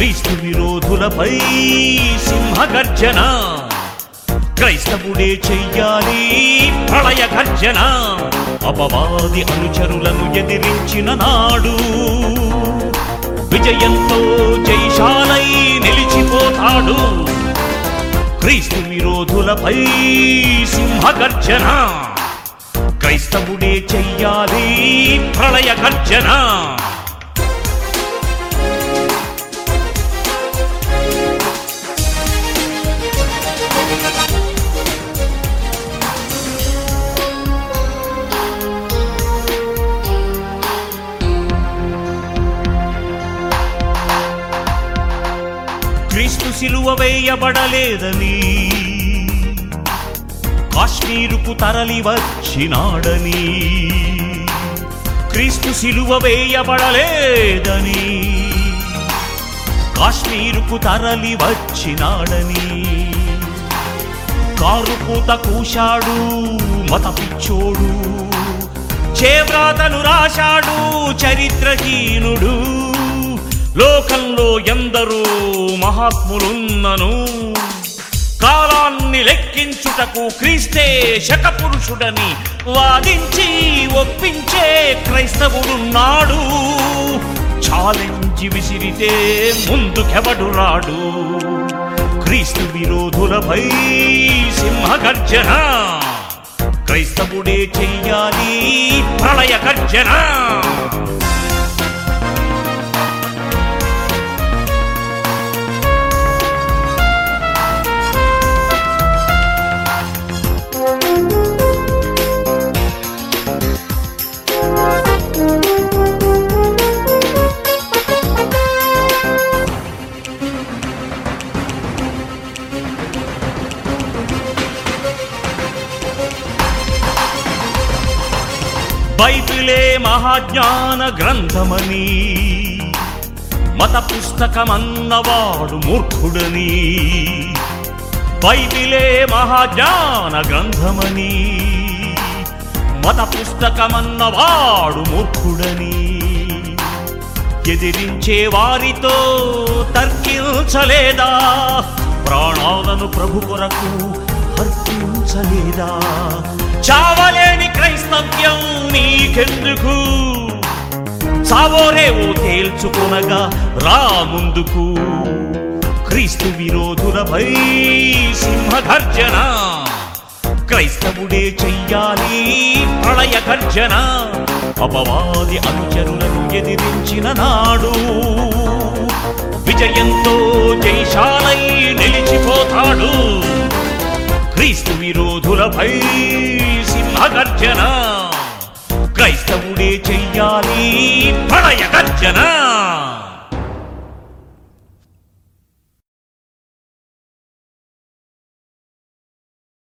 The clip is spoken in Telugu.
క్రీస్తు విరోధులపై సింహగర్జన క్రైస్తవుడే చెయ్యాలి ప్రళయ గర్జన అపవాది అనుచరులను ఎదిరించిన నాడు విజయంతో జైశాలై నిలిచిపోతాడు క్రీస్తు విరోధులపై సింహగర్జన క్రైస్తవుడే చెయ్యాలి ప్రళయ గర్జన క్రీస్తు సిలువ వేయబడలేదని కాశ్మీరుకు తరలి వచ్చినాడని క్రీస్తు సిలువ వేయబడలేదని కాశ్మీరుకు తరలి వచ్చినాడని కారు పూత కూశాడు మత పిచ్చోడు చేవ్రాతను రాశాడు చరిత్రహీనుడు లోకంలో ఎందరో మహాత్ములున్నను కాలాన్ని లెక్కించుటకు క్రీస్తే శకపురుషుడని వాదించి ఒప్పించే క్రైస్తవుడున్నాడు ఛాలెంజ్ విసిరితే ముందుకెవడు రాడు క్రీస్తు విరోధులపై సింహగర్జన క్రైస్తవుడే చెయ్యాలి ప్రళయ గర్జన బైబిలే మహాజ్ఞాన గ్రంథమని మత పుస్తకమన్నవాడు మూర్ఖుడని బైబిలే మహాజ్ఞాన గ్రంథమని మత పుస్తకమన్నవాడు మూర్ఖుడని ఎదిరించే వారితో తర్కించలేదా ప్రాణాలను ప్రభు కొరకు అర్పించలేదా చావలేని క్రైస్తవ్యం నీకెందుకు సావోరేవో తేల్చుకొనగా రా ముందుకు క్రీస్తు విరోధులపై సింహగర్జన క్రైస్తవుడే చెయ్యాలి ప్రళయ గర్జన అపవాది అనుచరులను ఎదిరించిన నాడు విజయంతో జైశాలై నిలిచిపోతాడు క్రీస్తు విరోధులపై సింహగర్జన క్రైస్తవుడే చెయ్యాలి ప్రళయ గర్జన